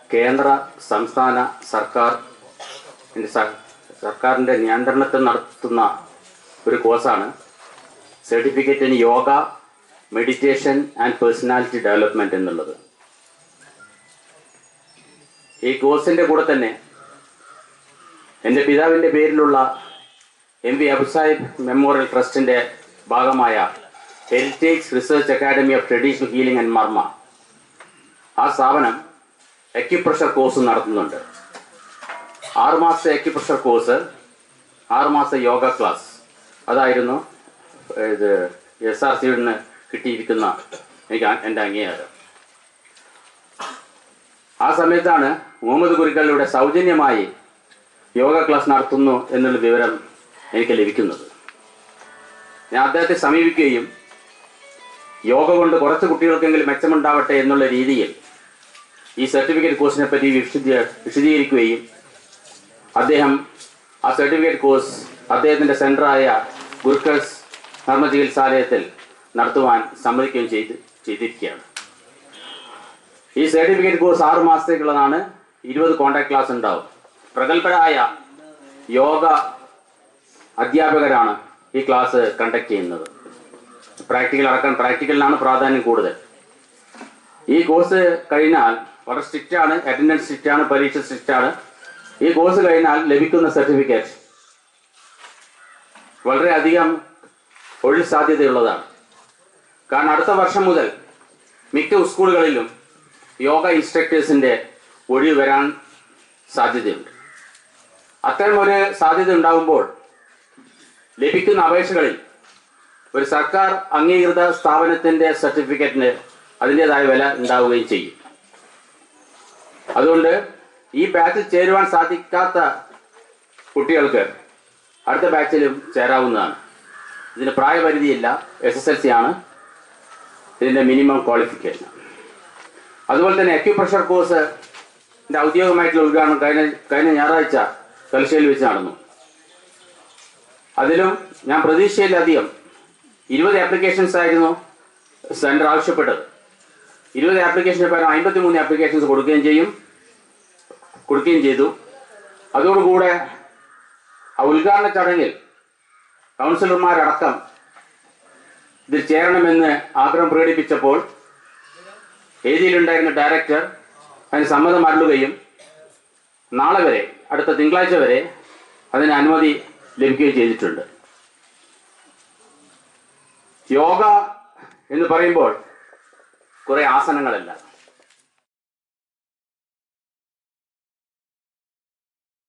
കേന്ദ്ര സംസ്ഥാന സർക്കാർ ഇതിന്റെ സ- സർക്കാരിൻ്റെ നിയന്ത്രണത്തിൽ നടത്തുന്ന ഒരു കോഴ്സാണ് certificate in yoga meditation and personality development എന്നുള്ളത് ഈ കോഴ്സിൻ്റെ കൂടെ തന്നെ എൻ്റെ പിതാവിൻ്റെ പേരിലുള്ള എം വി അബുസാഹിബ് മെമ്മോറിയൽ ട്രസ്റ്റിൻ്റെ ഭാഗമായ heritage research academy of traditional healing and marma ആ സ്ഥാപനം എക്യുപ്രഷർ കോഴ്സ് നടത്തുന്നുണ്ട് ആറുമാസത്തെ എക്യുപ്രഷർ കോഴ്സ് ആറുമാസത്തെ യോഗ ക്ലാസ് അതായിരുന്നു ഇത് എസ് ആർ സിയിൽ നിന്ന് കിട്ടിയിരിക്കുന്ന എനിക്ക് അ- എൻ്റെ അംഗീകാരം ആ സമയത്താണ് മുഹമ്മദ് കുരിക്കളിലൂടെ സൗജന്യമായി യോഗ ക്ലാസ് നടത്തുന്നു എന്നുള്ള വിവരം എനിക്ക് ലഭിക്കുന്നത് ഞാൻ അദ്ദേഹത്തെ സമീപിക്കുകയും യോഗ കൊണ്ട് കുറച്ച് കുട്ടികൾക്കെങ്കിലും മെച്ചമുണ്ടാവട്ടെ എന്നുള്ള രീതിയിൽ ഈ സർട്ടിഫിക്കറ്റ് കോഴ്സിനെ പറ്റി വിശദീ വിശദീകരിക്കുകയും അദ്ദേഹം ആ സർട്ടിഫിക്കറ്റ് കോഴ്സ് അദ്ദേഹത്തിൻ്റെ സെൻറ്ററായ ഗുരുക്കൾസ് ധർമ്മ ചികിത്സാലയത്തിൽ നടത്തുവാൻ സമ്മതിക്കുകയും ചെയ്ത് ചെയ്തിരിക്കുകയാണ് ഈ സർട്ടിഫിക്കറ്റ് കോഴ്സ് ആറ് മാസത്തേക്കുള്ളതാണ് ഇരുപത് കോൺടാക്ട് ക്ലാസ് ഉണ്ടാവും പ്രഗത്ഭരായ യോഗ അധ്യാപകരാണ് ഈ ക്ലാസ് കണ്ടക്ട് ചെയ്യുന്നത് പ്രാക്ടിക്കൽ അടക്കം പ്രാക്ടിക്കലിനാണ് പ്രാധാന്യം കൂടുതൽ ഈ കോഴ്സ് കഴിഞ്ഞാൽ വളരെ സ്ട്രിക്റ്റ് ആണ് അറ്റൻഡൻസ് സ്ട്രിക്റ്റ് ആണ് പരീക്ഷ സ്ട്രിക്റ്റ് ആണ് ഈ കോഴ്സ് കഴിഞ്ഞാൽ ലഭിക്കുന്ന സർട്ടിഫിക്കറ്റ് വളരെയധികം തൊഴിൽ സാധ്യതയുള്ളതാണ് കാരണം അടുത്ത വർഷം മുതൽ മിക്ക സ്കൂളുകളിലും യോഗ ഇൻസ്ട്രക്ടേഴ്സിൻ്റെ ഒഴിവ് വരാൻ സാധ്യതയുണ്ട് അത്തരം ഒരു സാധ്യത ഉണ്ടാകുമ്പോൾ ലഭിക്കുന്ന അപേക്ഷകളിൽ ഒരു സർക്കാർ അംഗീകൃത സ്ഥാപനത്തിൻ്റെ സർട്ടിഫിക്കറ്റിന് അതിൻ്റെതായ വില ഉണ്ടാവുകയും ചെയ്യും അതുകൊണ്ട് ഈ ബാച്ചിൽ ചേരുവാൻ സാധിക്കാത്ത കുട്ടികൾക്ക് അടുത്ത ബാച്ചിലും ചേരാവുന്നതാണ് ഇതിന് പ്രായപരിധിയില്ല എസ് എസ് എൽ സി ആണ് ഇതിൻ്റെ മിനിമം ക്വാളിഫിക്കേഷൻ അതുപോലെ തന്നെ അക്യുപ്രഷർ കോഴ്സ് ഔദ്യോഗികമായിട്ടുള്ള ഉദ്ഘാടനം കഴിഞ്ഞ കഴിഞ്ഞ ഞായറാഴ്ച തലശ്ശേരിയിൽ വെച്ച് നടന്നു അതിലും ഞാൻ പ്രതീക്ഷയിലധികം ഇരുപത് ആപ്ലിക്കേഷൻസ് ആയിരുന്നു സെൻറ്റർ ആവശ്യപ്പെട്ടത് ഇരുപത് ആപ്ലിക്കേഷന് പകരം അമ്പത്തി മൂന്ന് ആപ്ലിക്കേഷൻസ് കൊടുക്കുകയും ചെയ്യും കൊടുക്കുകയും ചെയ്തു അതോടുകൂടെ ആ ഉദ്ഘാടന ചടങ്ങിൽ കൗൺസിലർമാരടക്കം ഇതിൽ ചേരണമെന്ന് ആഗ്രഹം പ്രകടിപ്പിച്ചപ്പോൾ വേദിയിലുണ്ടായിരുന്ന ഡയറക്ടർ അതിന് സമ്മതം അരുളുകയും നാളെ വരെ അടുത്ത തിങ്കളാഴ്ച വരെ അതിന് അനുമതി ലഭിക്കുകയും ചെയ്തിട്ടുണ്ട് യോഗ എന്ന് പറയുമ്പോൾ കുറെ ആസനങ്ങളല്ല